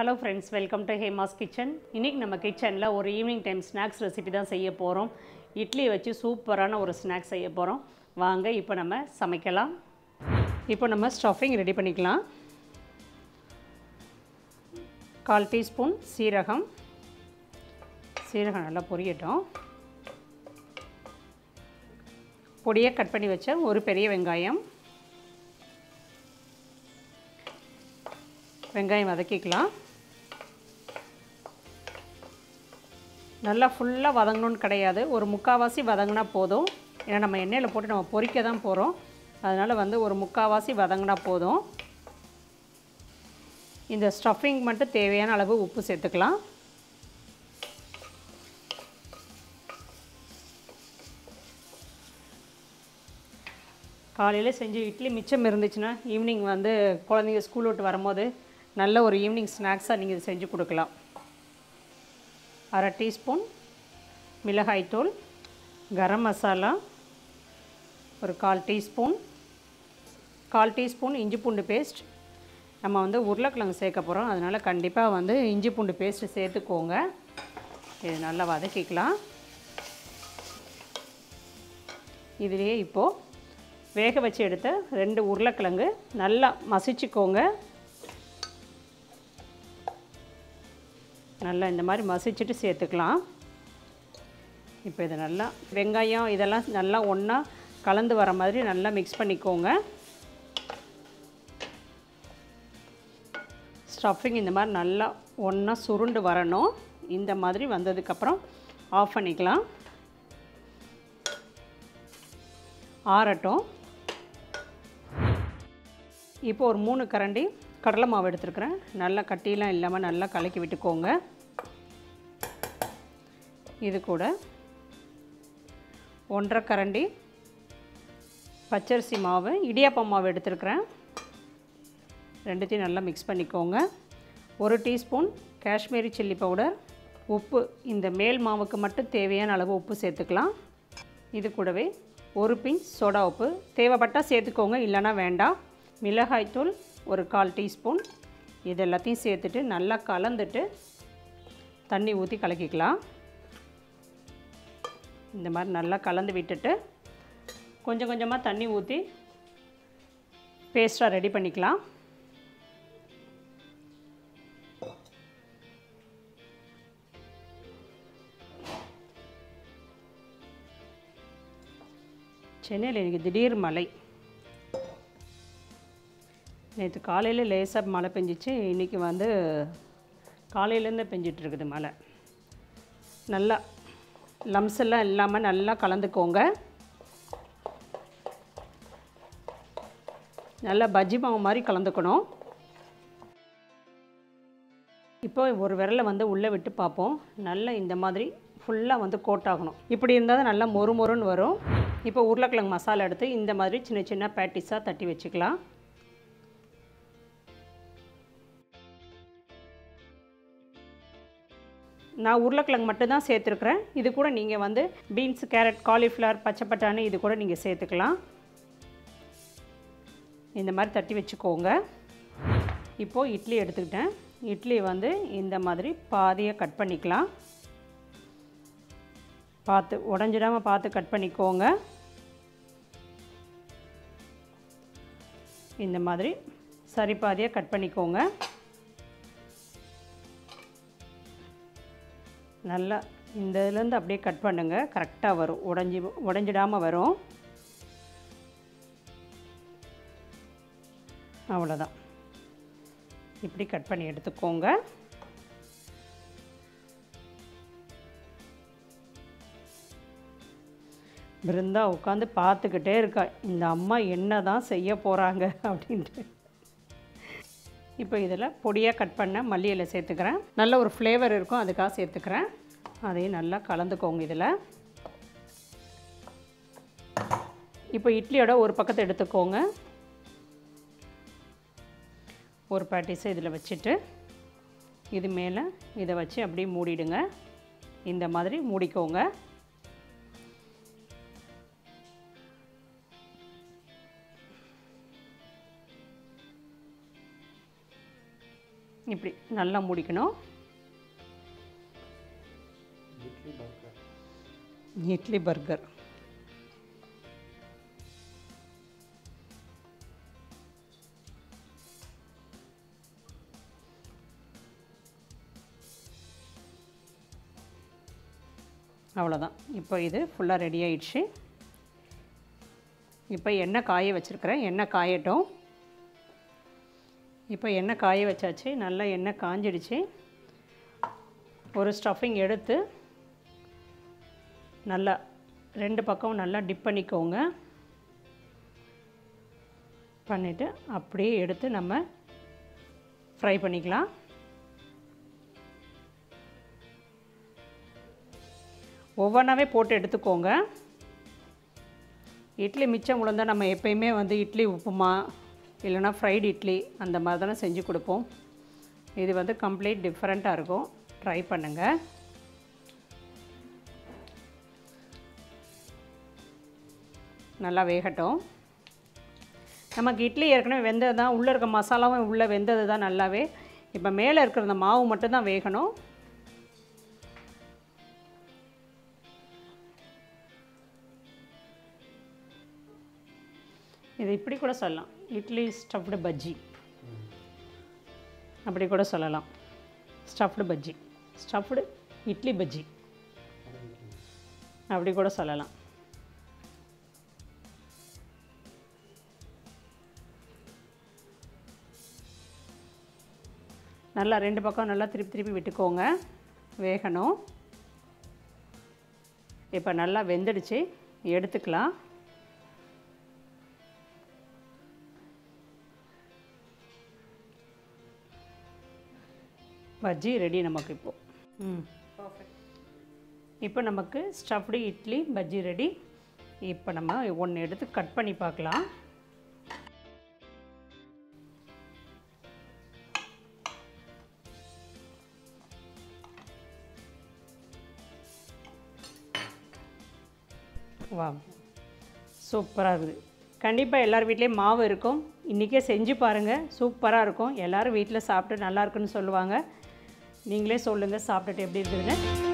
hello friends welcome to Hema's kitchen இன்றைக்கி நம்ம கிச்சனில் ஒரு ஈவினிங் டைம் ஸ்நாக்ஸ் ரெசிபி தான் செய்ய போகிறோம் இட்லி வச்சு சூப்பரான ஒரு ஸ்நாக்ஸ் செய்ய போகிறோம் வாங்க இப்போ நம்ம சமைக்கலாம் இப்போ நம்ம ஸ்டஃபிங் ரெடி பண்ணிக்கலாம் கால் டீஸ்பூன் சீரகம் சீரகம் நல்லா பொரியட்டும் பொடியை கட் பண்ணி வச்ச ஒரு பெரிய வெங்காயம் வெங்காயம் வதக்கிக்கலாம் நல்லா ஃபுல்லாக வதங்கணும்னு கிடையாது ஒரு முக்கால்வாசி வதங்கினா போதும் ஏன்னா நம்ம எண்ணெயில் போட்டு நம்ம பொரிக்க தான் போகிறோம் அதனால் வந்து ஒரு முக்கால்வாசி வதங்கினா போதும் இந்த ஸ்டஃபிங் மட்டும் தேவையான அளவு உப்பு சேர்த்துக்கலாம் காலையில் செஞ்சு இட்லி மிச்சம் இருந்துச்சுன்னா ஈவினிங் வந்து குழந்தைங்க ஸ்கூல் விட்டு வரும்போது நல்ல ஒரு ஈவினிங் ஸ்நாக்ஸாக நீங்கள் செஞ்சு கொடுக்கலாம் அரை டீஸ்பூன் மிளகாய்த்தூள் கரம் மசாலா ஒரு கால் டீஸ்பூன் கால் டீஸ்பூன் இஞ்சி பூண்டு பேஸ்ட் நம்ம வந்து உருளைக்கிழங்கு சேர்க்க போகிறோம் அதனால் கண்டிப்பாக வந்து இஞ்சி பூண்டு பேஸ்ட்டு சேர்த்துக்கோங்க இது நல்லா வதக்கிக்கலாம் இதுலேயே இப்போது வேக வச்சு எடுத்த ரெண்டு உருளைக்கிழங்கு நல்லா மசிச்சுக்கோங்க நல்லா இந்த மாதிரி மசிச்சுட்டு சேர்த்துக்கலாம் இப்போ இதை நல்லா வெங்காயம் இதெல்லாம் நல்லா ஒன்றா கலந்து வர மாதிரி நல்லா மிக்ஸ் பண்ணிக்கோங்க ஸ்டஃபிங் இந்த மாதிரி நல்லா ஒன்றா சுருண்டு வரணும் இந்த மாதிரி வந்ததுக்கப்புறம் ஆஃப் பண்ணிக்கலாம் ஆறட்டும் இப்போ ஒரு மூணு கரண்டி கடலை மாவு எடுத்துருக்குறேன் நல்லா கட்டிலாம் இல்லாமல் நல்லா கலக்கி விட்டுக்கோங்க இது கூட ஒன்றரை கரண்டி பச்சரிசி மாவு இடியாப்பம் மாவு எடுத்துருக்குறேன் ரெண்டுத்தையும் நல்லா மிக்ஸ் பண்ணிக்கோங்க ஒரு டீஸ்பூன் காஷ்மீரி சில்லி பவுடர் உப்பு இந்த மேல் மாவுக்கு மட்டும் தேவையான அளவு உப்பு சேர்த்துக்கலாம் இது கூடவே ஒரு பிஞ்ச் சோடா உப்பு தேவைப்பட்டால் சேர்த்துக்கோங்க இல்லைன்னா வேண்டாம் மிளகாய்த்தூள் ஒரு கால் டீஸ்பூன் இது எல்லாத்தையும் சேர்த்துட்டு நல்லா கலந்துட்டு தண்ணி ஊற்றி கலக்கிக்கலாம் இந்த மாதிரி நல்லா கலந்து விட்டுட்டு கொஞ்சம் கொஞ்சமாக தண்ணி ஊற்றி பேஸ்ட்டாக ரெடி பண்ணிக்கலாம் சென்னையில் எனக்கு திடீர் மழை நேற்று காலையில் லேசாக மழை பெஞ்சிச்சு இன்றைக்கி வந்து காலையிலேருந்து பெஞ்சிட்ருக்குது மழை நல்லா லம்ஸ் எல்லாம் இல்லாமல் நல்லா கலந்துக்கோங்க நல்லா பஜ்ஜி மாவு மாதிரி கலந்துக்கணும் இப்போ ஒரு விரலை வந்து உள்ளே விட்டு பார்ப்போம் நல்லா இந்த மாதிரி ஃபுல்லாக வந்து கோட் ஆகணும் இப்படி இருந்தால் தான் நல்லா மொறு மொறுன்னு வரும் இப்போ உருளைக்கிழங்கு மசாலா எடுத்து இந்த மாதிரி சின்ன சின்ன பேட்டிஸாக தட்டி வச்சுக்கலாம் நான் உருளைக்கிழங்கு மட்டும்தான் சேர்த்துருக்குறேன் இது கூட நீங்கள் வந்து பீன்ஸ் கேரட் காலிஃப்ளவர் பச்சை பட்டாணி இது கூட நீங்கள் சேர்த்துக்கலாம் இந்த மாதிரி தட்டி வச்சுக்கோங்க இப்போது இட்லி எடுத்துக்கிட்டேன் இட்லி வந்து இந்த மாதிரி பாதியை கட் பண்ணிக்கலாம் பார்த்து உடஞ்சிடாமல் பார்த்து கட் பண்ணிக்கோங்க இந்த மாதிரி சரி பாதியாக கட் பண்ணிக்கோங்க நல்லா இந்த இதுலேருந்து அப்படியே கட் பண்ணுங்கள் கரெக்டாக வரும் உடஞ்சி உடஞ்சிடாமல் வரும் அவ்வளோதான் இப்படி கட் பண்ணி எடுத்துக்கோங்க பிருந்தா உட்காந்து பார்த்துக்கிட்டே இருக்கா இந்த அம்மா என்ன தான் செய்ய போகிறாங்க அப்படின்ட்டு இப்போ இதில் பொடியாக கட் பண்ண மல்லி இலை சேர்த்துக்கிறேன் நல்ல ஒரு ஃப்ளேவர் இருக்கும் அதுக்காக சேர்த்துக்கிறேன் அதையும் நல்லா கலந்துக்கோங்க இதில் இப்போ இட்லியோட ஒரு பக்கத்தை எடுத்துக்கோங்க ஒரு பேட்டிஸை இதில் வச்சுட்டு இது மேலே இதை வச்சு அப்படியே மூடிடுங்க இந்த மாதிரி மூடிக்கோங்க இப்படி நல்லா மூடிக்கணும் இட்லி பர்கர் இட்லி பர்கர் அவ்வளோதான் இப்போ இது ஃபுல்லாக ரெடி ஆயிடுச்சு இப்போ எண்ணெய் காய வச்சுருக்கிறேன் எண்ணெய் காயட்டும் இப்போ எண்ணெய் காய வச்சாச்சு நல்லா எண்ணெய் காஞ்சிடுச்சு ஒரு ஸ்டஃபிங் எடுத்து நல்லா ரெண்டு பக்கம் நல்லா டிப் பண்ணிக்கோங்க பண்ணிவிட்டு அப்படியே எடுத்து நம்ம ஃப்ரை பண்ணிக்கலாம் ஒவ்வொன்றாவே போட்டு எடுத்துக்கோங்க இட்லி மிச்சம் விழுந்தா நம்ம எப்பயுமே வந்து இட்லி உப்புமா இல்லைன்னா ஃப்ரைடு இட்லி அந்த மாதிரி தானே செஞ்சு கொடுப்போம் இது வந்து கம்ப்ளீட் டிஃப்ரெண்ட்டாக இருக்கும் ட்ரை பண்ணுங்கள் நல்லா வேகட்டும் நமக்கு இட்லி ஏற்கனவே வெந்தது தான் உள்ளே இருக்க மசாலாவும் உள்ளே வெந்தது தான் நல்லாவே இப்போ மேலே இருக்கிற அந்த மாவு மட்டும்தான் வேகணும் இது இப்படி கூட சொல்லலாம் இட்லி ஸ்டஃப்டு பஜ்ஜி அப்படி கூட சொல்லலாம் ஸ்டஃப்டு பஜ்ஜி ஸ்டஃப்டு இட்லி பஜ்ஜி அப்படி கூட சொல்லலாம் நல்லா ரெண்டு பக்கம் நல்லா திருப்பி திருப்பி விட்டுக்கோங்க வேகணும் இப்போ நல்லா வெந்துடுச்சு எடுத்துக்கலாம் பஜ்ஜி ரெடி நமக்கு இப்போ ம் இப்போ நமக்கு ஸ்டஃப்டு இட்லி பஜ்ஜி ரெடி இப்போ நம்ம ஒன்று எடுத்து கட் பண்ணி பார்க்கலாம் வா சூப்பராக இருக்குது கண்டிப்பாக எல்லார் வீட்லேயும் மாவு இருக்கும் இன்றைக்கே செஞ்சு பாருங்கள் சூப்பராக இருக்கும் எல்லோரும் வீட்டில் சாப்பிட்டு நல்லா இருக்குன்னு சொல்லுவாங்க நீங்களே சொல்லுங்கள் சாப்பிட்டுட்டு எப்படி இருக்குதுன்னு